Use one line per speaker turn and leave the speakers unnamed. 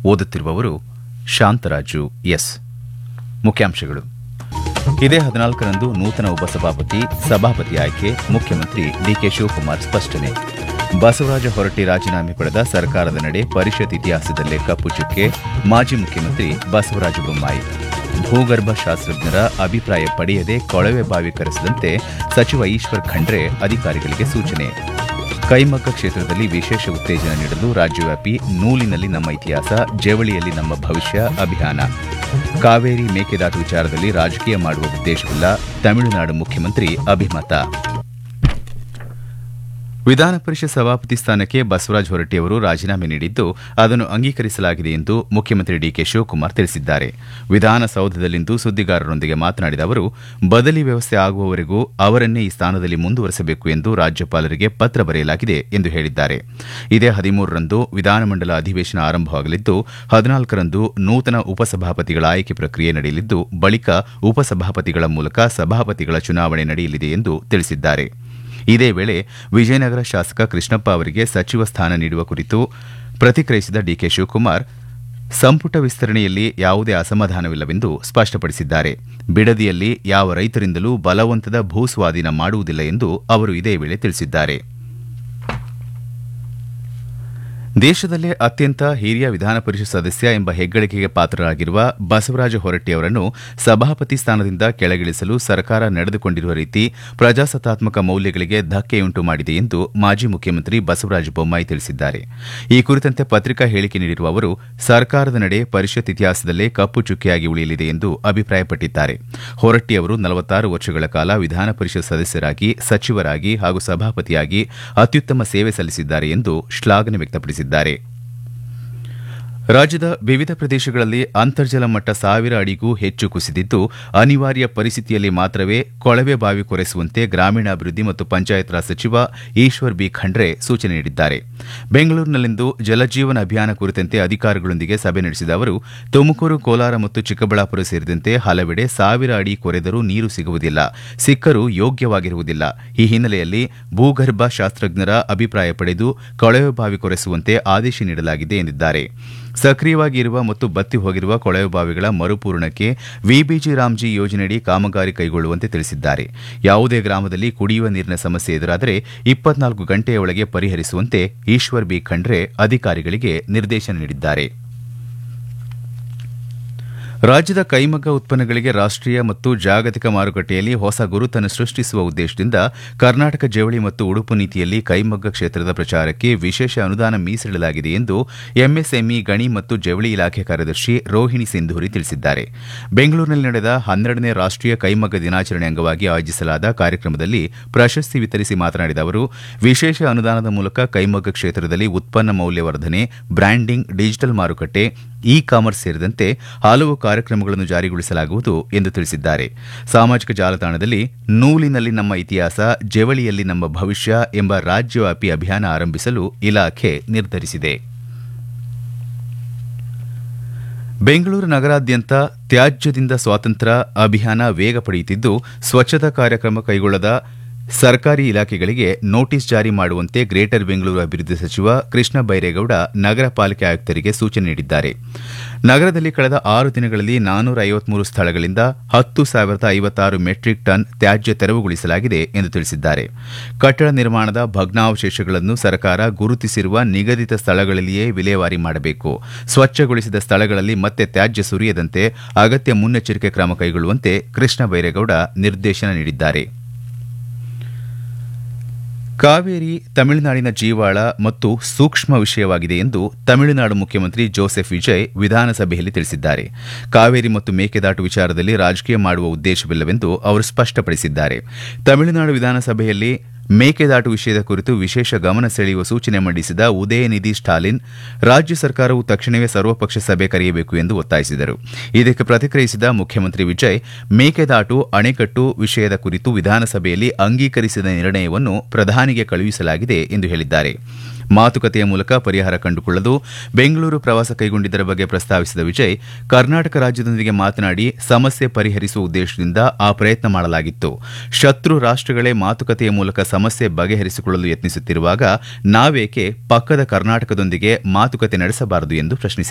ಓದುತ್ತಿರುವವರು ಶಾಂತರಾಜು ಎಸ್ ಮುಖ್ಯಾಂಶಗಳು ಇದೇ ಹದಿನಾಲ್ಕರಂದು ನೂತನ ಉಪಸಭಾಪತಿ ಸಭಾಪತಿ ಆಯ್ಕೆ ಮುಖ್ಯಮಂತ್ರಿ ಡಿಕೆ ಶಿವಕುಮಾರ್ ಸ್ಪಷ್ಟನೆ ಬಸವರಾಜ ಹೊರಟ್ಟಿ ರಾಜೀನಾಮೆ ಪಡೆದ ಸರ್ಕಾರದ ನಡೆ ಪರಿಷತ್ ಇತಿಹಾಸದಲ್ಲೇ ಕಪ್ಪು ಚುಕ್ಕೆ ಮಾಜಿ ಮುಖ್ಯಮಂತ್ರಿ ಬಸವರಾಜ ಬೊಮ್ಮಾಯಿ ಭೂಗರ್ಭ ಶಾಸ್ತ್ರಜ್ಞರ ಅಭಿಪ್ರಾಯ ಪಡೆಯದೆ ಕೊಳವೆ ಬಾವಿ ಕರೆಸದಂತೆ ಸಚಿವ ಈಶ್ವರ್ ಖಂಡ್ರೆ ಅಧಿಕಾರಿಗಳಿಗೆ ಸೂಚನೆ ಕೈಮಗ್ಗ ಕ್ಷೇತ್ರದಲ್ಲಿ ವಿಶೇಷ ಉತ್ತೇಜನ ನೀಡಲು ರಾಜ್ಯವ್ಯಾಪಿ ನೂಲಿನಲ್ಲಿ ನಮ್ಮ ಇತಿಹಾಸ ಜವಳಿಯಲ್ಲಿ ನಮ್ಮ ಭವಿಷ್ಯ ಅಭಿಯಾನ ಕಾವೇರಿ ಮೇಕೆದಾಟು ವಿಚಾರದಲ್ಲಿ ರಾಜಕೀಯ ಮಾಡುವ ಉದ್ದೇಶವಿಲ್ಲ ತಮಿಳುನಾಡು ಮುಖ್ಯಮಂತ್ರಿ ಅಭಿಮತ ವಿಧಾನ ಪರಿಷತ್ ಸಭಾಪತಿ ಸ್ಥಾನಕ್ಕೆ ಬಸವರಾಜ ಹೊರಟ್ಟಿಯವರು ರಾಜೀನಾಮೆ ನೀಡಿದ್ದು ಅದನ್ನು ಅಂಗೀಕರಿಸಲಾಗಿದೆ ಎಂದು ಮುಖ್ಯಮಂತ್ರಿ ಡಿಕೆ ಶಿವಕುಮಾರ್ ತಿಳಿಸಿದ್ದಾರೆ ವಿಧಾನಸೌಧದಲ್ಲಿಂದು ಸುದ್ದಿಗಾರರೊಂದಿಗೆ ಮಾತನಾಡಿದ ಅವರು ಬದಲಿ ವ್ಯವಸ್ಥೆ ಆಗುವವರೆಗೂ ಅವರನ್ನೇ ಈ ಸ್ಥಾನದಲ್ಲಿ ಮುಂದುವರೆಸಬೇಕು ಎಂದು ರಾಜ್ಯಪಾಲರಿಗೆ ಪತ್ರ ಬರೆಯಲಾಗಿದೆ ಎಂದು ಹೇಳಿದ್ದಾರೆ ಇದೇ ಹದಿಮೂರರಂದು ವಿಧಾನಮಂಡಲ ಅಧಿವೇಶನ ಆರಂಭವಾಗಲಿದ್ದು ಹದಿನಾಲ್ಕರಂದು ನೂತನ ಉಪಸಭಾಪತಿಗಳ ಆಯ್ಕೆ ಪ್ರಕ್ರಿಯೆ ನಡೆಯಲಿದ್ದು ಬಳಿಕ ಉಪಸಭಾಪತಿಗಳ ಮೂಲಕ ಸಭಾಪತಿಗಳ ಚುನಾವಣೆ ನಡೆಯಲಿದೆ ಎಂದು ತಿಳಿಸಿದ್ದಾರೆ ಇದೇ ವೇಳೆ ವಿಜಯನಗರ ಶಾಸಕ ಕೃಷ್ಣಪ್ಪ ಅವರಿಗೆ ಸಚಿವ ಸ್ಥಾನ ನೀಡುವ ಕುರಿತು ಪ್ರತಿಕ್ರಿಯಿಸಿದ ಡಿಕೆ ಶಿವಕುಮಾರ್ ಸಂಪುಟ ವಿಸ್ತರಣೆಯಲ್ಲಿ ಯಾವುದೇ ಅಸಮಾಧಾನವಿಲ್ಲವೆಂದು ಸ್ಪಷ್ಟಪಡಿಸಿದ್ದಾರೆ ಬಿಡದಿಯಲ್ಲಿ ಯಾವ ರೈತರಿಂದಲೂ ಬಲವಂತದ ಭೂ ಸ್ವಾಧೀನ ಮಾಡುವುದಿಲ್ಲ ಎಂದು ಅವರು ಇದೇ ವೇಳೆ ತಿಳಿಸಿದ್ದಾರೆ ದೇಶದಲ್ಲೇ ಅತ್ಯಂತ ಹಿರಿಯ ವಿಧಾನ ಪರಿಷತ್ ಸದಸ್ಯ ಎಂಬ ಹೆಗ್ಗಳಿಕೆಗೆ ಪಾತ್ರರಾಗಿರುವ ಬಸವರಾಜ ಹೊರಟ್ಟಿ ಅವರನ್ನು ಸಭಾಪತಿ ಸ್ಥಾನದಿಂದ ಕೆಳಗಿಳಿಸಲು ಸರ್ಕಾರ ನಡೆದುಕೊಂಡಿರುವ ರೀತಿ ಪ್ರಜಾಸತ್ತಾತ್ಮಕ ಮೌಲ್ಯಗಳಿಗೆ ಧಕ್ಕೆಯುಂಟು ಮಾಡಿದೆ ಎಂದು ಮಾಜಿ ಮುಖ್ಯಮಂತ್ರಿ ಬಸವರಾಜ ಬೊಮ್ಮಾಯಿ ತಿಳಿಸಿದ್ದಾರೆ ಈ ಕುರಿತಂತೆ ಪತ್ರಿಕಾ ಹೇಳಿಕೆ ನೀಡಿರುವ ಅವರು ಸರ್ಕಾರದ ನಡೆ ಪರಿಷತ್ ಇತಿಹಾಸದಲ್ಲೇ ಕಪ್ಪು ಚುಕ್ಕೆಯಾಗಿ ಉಳಿಯಲಿದೆ ಎಂದು ಅಭಿಪ್ರಾಯಪಟ್ಟಿದ್ದಾರೆ ಹೊರಟ್ಟಿ ಅವರು ನಲವತ್ತಾರು ವರ್ಷಗಳ ಕಾಲ ವಿಧಾನ ಪರಿಷತ್ ಸದಸ್ಯರಾಗಿ ಸಚಿವರಾಗಿ ಹಾಗೂ ಸಭಾಪತಿಯಾಗಿ ಅತ್ಯುತ್ತಮ ಸೇವೆ ಸಲ್ಲಿಸಿದ್ದಾರೆ ಎಂದು ಶ್ಲಾಘನೆ ವ್ಯಕ್ತಪಡಿಸಿದ್ದಾರೆ ರಾಜ್ಯದ ವಿವಿಧ ಪ್ರದೇಶಗಳಲ್ಲಿ ಅಂತರ್ಜಲ ಮಟ್ಟ ಸಾವಿರ ಅಡಿಗೂ ಹೆಚ್ಚು ಕುಸಿದಿದ್ದು ಅನಿವಾರ್ಯ ಪರಿಸ್ಥಿತಿಯಲ್ಲಿ ಮಾತ್ರವೇ ಕೊಳವೆ ಬಾವಿ ಕೊರೆಸುವಂತೆ ಗ್ರಾಮೀಣಾಭಿವೃದ್ಧಿ ಮತ್ತು ಪಂಚಾಯತ್ ರಾಜ್ ಸಚಿವ ಈಶ್ವರ್ ಬಿ ಖಂಡ್ರೆ ಸೂಚನೆ ನೀಡಿದ್ದಾರೆ ಬೆಂಗಳೂರಿನಲ್ಲಿಂದು ಜಲಜೀವನ ಅಭಿಯಾನ ಕುರಿತಂತೆ ಅಧಿಕಾರಿಗಳೊಂದಿಗೆ ಸಭೆ ನಡೆಸಿದ ಅವರು ತುಮಕೂರು ಕೋಲಾರ ಮತ್ತು ಚಿಕ್ಕಬಳ್ಳಾಪುರ ಸೇರಿದಂತೆ ಹಲವೆಡೆ ಸಾವಿರ ಅಡಿ ಕೊರೆದರೂ ನೀರು ಸಿಗುವುದಿಲ್ಲ ಸಿಕ್ಕರೂ ಯೋಗ್ಯವಾಗಿರುವುದಿಲ್ಲ ಈ ಹಿನ್ನೆಲೆಯಲ್ಲಿ ಭೂಗರ್ಭ ಶಾಸ್ತ್ರಜ್ಞರ ಅಭಿಪ್ರಾಯ ಪಡೆದು ಕೊಳವೆ ಬಾವಿ ಕೊರೆಸುವಂತೆ ಆದೇಶ ನೀಡಲಾಗಿದೆ ಎಂದಿದ್ದಾರೆ ಸಕ್ರಿಯವಾಗಿ ಇರುವ ಮತ್ತು ಬತ್ತಿ ಹೋಗಿರುವ ಕೊಳವೆ ಬಾವಿಗಳ ಮರುಪೂರಣಕ್ಕೆ ವಿಬಿಜಿ ರಾಮ್ಜಿ ಯೋಜನೆಯಡಿ ಕಾಮಗಾರಿ ಕೈಗೊಳ್ಳುವಂತೆ ತಿಳಿಸಿದ್ದಾರೆ ಯಾವುದೇ ಗ್ರಾಮದಲ್ಲಿ ಕುಡಿಯುವ ನೀರಿನ ಸಮಸ್ಯೆ ಎದುರಾದರೆ ಇಪ್ಪತ್ನಾಲ್ಕು ಗಂಟೆಯ ಒಳಗೆ ಪರಿಹರಿಸುವಂತೆ ಈಶ್ವರ್ ಬಿ ಖಂಡ್ರೆ ಅಧಿಕಾರಿಗಳಿಗೆ ನಿರ್ದೇಶನ ನೀಡಿದ್ದಾರೆ ರಾಜ್ಯದ ಕೈಮಗ್ಗ ಉತ್ಪನ್ನಗಳಿಗೆ ರಾಷ್ಟೀಯ ಮತ್ತು ಜಾಗತಿಕ ಮಾರುಕಟ್ಟೆಯಲ್ಲಿ ಹೊಸ ಗುರುತನ್ನು ಸೃಷ್ಟಿಸುವ ಉದ್ದೇಶದಿಂದ ಕರ್ನಾಟಕ ಜವಳಿ ಮತ್ತು ಉಡುಪು ನೀತಿಯಲ್ಲಿ ಕೈಮಗ್ಗ ಕ್ಷೇತ್ರದ ಪ್ರಚಾರಕ್ಕೆ ವಿಶೇಷ ಅನುದಾನ ಮೀಸಲಿಡಲಾಗಿದೆ ಎಂದು ಎಂಎಸ್ಎಂಇ ಗಣಿ ಮತ್ತು ಜವಳಿ ಇಲಾಖೆ ಕಾರ್ಯದರ್ಶಿ ರೋಹಿಣಿ ಸಿಂಧೂರಿ ತಿಳಿಸಿದ್ದಾರೆ ಬೆಂಗಳೂರಿನಲ್ಲಿ ನಡೆದ ಹನ್ನೆರಡನೇ ರಾಷ್ಟೀಯ ಕೈಮಗ್ಗ ದಿನಾಚರಣೆ ಅಂಗವಾಗಿ ಆಯೋಜಿಸಲಾದ ಕಾರ್ಯಕ್ರಮದಲ್ಲಿ ಪ್ರಶಸ್ತಿ ವಿತರಿಸಿ ಮಾತನಾಡಿದ ಅವರು ವಿಶೇಷ ಅನುದಾನದ ಮೂಲಕ ಕೈಮಗ್ಗ ಕ್ಷೇತ್ರದಲ್ಲಿ ಉತ್ಪನ್ನ ಮೌಲ್ಯವರ್ಧನೆ ಬ್ರ್ಯಾಂಡಿಂಗ್ ಡಿಜಿಟಲ್ ಮಾರುಕಟ್ಟೆ ಇ ಕಾಮರ್ಸ್ ಸೇರಿದಂತೆ ಹಲವು ಕಾರ್ಯಕ್ರಮಗಳನ್ನು ಜಾರಿಗೊಳಿಸಲಾಗುವುದು ಎಂದು ತಿಳಿಸಿದ್ದಾರೆ ಸಾಮಾಜಿಕ ಜಾಲತಾಣದಲ್ಲಿ ನೂಲಿನಲ್ಲಿ ನಮ್ಮ ಇತಿಹಾಸ ಜವಳಿಯಲ್ಲಿ ನಮ್ಮ ಭವಿಷ್ಯ ಎಂಬ ರಾಜ್ಯವ್ಯಾಪಿ ಅಭಿಯಾನ ಆರಂಭಿಸಲು ಇಲಾಖೆ ನಿರ್ಧರಿಸಿದೆ ಬೆಂಗಳೂರು ನಗರಾದ್ಯಂತ ತ್ಯಾಜ್ಯದಿಂದ ಸ್ವಾತಂತ್ರ್ಯ ಅಭಿಯಾನ ವೇಗ ಪಡೆಯುತ್ತಿದ್ದು ಸ್ವಚ್ಛತಾ ಕಾರ್ಯಕ್ರಮ ಕೈಗೊಳ್ಳದ ಸರ್ಕಾರಿ ಇಲಾಖೆಗಳಿಗೆ ನೋಟಿಸ್ ಜಾರಿ ಮಾಡುವಂತೆ ಗ್ರೇಟರ್ ಬೆಂಗಳೂರು ಅಭಿವೃದ್ಧಿ ಸಚಿವ ಕೃಷ್ಣ ಬೈರೇಗೌಡ ನಗರ ಪಾಲಿಕೆ ಆಯುಕ್ತರಿಗೆ ಸೂಚನೆ ನೀಡಿದ್ದಾರೆ ನಗರದಲ್ಲಿ ಕಳೆದ ಆರು ದಿನಗಳಲ್ಲಿ ನಾನೂರ ಐವತ್ಮೂರು ಸ್ಥಳಗಳಿಂದ ಹತ್ತು ಸಾವಿರದ ಐವತ್ತಾರು ಮೆಟ್ರಿಕ್ ಟನ್ ತ್ಯಾಜ್ಯ ತೆರವುಗೊಳಿಸಲಾಗಿದೆ ಎಂದು ತಿಳಿಸಿದ್ದಾರೆ ಕಟ್ಟಡ ನಿರ್ಮಾಣದ ಭಗ್ನಾವಶೇಷಗಳನ್ನು ಸರ್ಕಾರ ಗುರುತಿಸಿರುವ ನಿಗದಿತ ಸ್ಥಳಗಳಲ್ಲಿಯೇ ವಿಲೇವಾರಿ ಮಾಡಬೇಕು ಸ್ವಚ್ಛಗೊಳಿಸಿದ ಸ್ಥಳಗಳಲ್ಲಿ ಮತ್ತೆ ತ್ಯಾಜ್ಯ ಸುರಿಯದಂತೆ ಅಗತ್ಯ ಮುನ್ನೆಚ್ಚರಿಕೆ ಕ್ರಮ ಕೈಗೊಳ್ಳುವಂತೆ ಕೃಷ್ಣ ಬೈರೇಗೌಡ ನಿರ್ದೇಶನ ನೀಡಿದ್ದಾರೆ ಕಾವೇರಿ ತಮಿಳುನಾಡಿನ ಜೀವಾಳ ಮತ್ತು ಸೂಕ್ಷ್ಮ ವಿಷಯವಾಗಿದೆ ಎಂದು ತಮಿಳುನಾಡು ಮುಖ್ಯಮಂತ್ರಿ ಜೋಸೆಫ್ ವಿಜಯ್ ವಿಧಾನಸಭೆಯಲ್ಲಿ ತಿಳಿಸಿದ್ದಾರೆ ಕಾವೇರಿ ಮತ್ತು ಮೇಕೆದಾಟು ವಿಚಾರದಲ್ಲಿ ರಾಜಕೀಯ ಮಾಡುವ ಉದ್ದೇಶವಿಲ್ಲವೆಂದು ಅವರು ಸ್ಪಷ್ಟಪಡಿಸಿದ್ದಾರೆ ತಮಿಳುನಾಡು ವಿಧಾನಸಭೆಯಲ್ಲಿ ಮೇಕೆದಾಟು ವಿಷಯದ ಕುರಿತು ವಿಶೇಷ ಗಮನ ಸೆಳೆಯುವ ಸೂಚನೆ ಮಂಡಿಸಿದ ಉದಯನಿಧಿ ಸ್ಟಾಲಿನ್ ರಾಜ್ಯ ಸರ್ಕಾರವು ತಕ್ಷಣವೇ ಸರ್ವಪಕ್ಷ ಸಭೆ ಕರೆಯಬೇಕು ಎಂದು ಒತ್ತಾಯಿಸಿದರು ಇದಕ್ಕೆ ಪ್ರತಿಕ್ರಿಯಿಸಿದ ಮುಖ್ಯಮಂತ್ರಿ ವಿಜಯ್ ಮೇಕೆದಾಟು ಅಣೆಕಟ್ಟು ವಿಷಯದ ಕುರಿತು ವಿಧಾನಸಭೆಯಲ್ಲಿ ಅಂಗೀಕರಿಸಿದ ನಿರ್ಣಯವನ್ನು ಪ್ರಧಾನಿಗೆ ಕಳುಹಿಸಲಾಗಿದೆ ಎಂದು ಹೇಳಿದ್ದಾರೆ ಮಾತುಕತೆಯ ಮೂಲಕ ಪರಿಹಾರ ಕಂಡುಕೊಳ್ಳಲು ಬೆಂಗಳೂರು ಪ್ರವಾಸ ಕೈಗೊಂಡಿದ್ದರ ಬಗ್ಗೆ ಪ್ರಸ್ತಾವಿಸಿದ ವಿಜಯ್ ಕರ್ನಾಟಕ ರಾಜ್ಯದೊಂದಿಗೆ ಮಾತನಾಡಿ ಸಮಸ್ಯೆ ಪರಿಹರಿಸುವ ಉದ್ದೇಶದಿಂದ ಆ ಪ್ರಯತ್ನ ಮಾಡಲಾಗಿತ್ತು ಶತ್ರು ರಾಷ್ಟಗಳೇ ಮಾತುಕತೆಯ ಮೂಲಕ ಸಮಸ್ಯೆ ಬಗೆಹರಿಸಿಕೊಳ್ಳಲು ಯತ್ನಿಸುತ್ತಿರುವಾಗ ನಾವೇಕೆ ಪಕ್ಕದ ಕರ್ನಾಟಕದೊಂದಿಗೆ ಮಾತುಕತೆ ನಡೆಸಬಾರದು ಎಂದು ಪ್ರಶ್ನಿಸಿದ್ದಾರೆ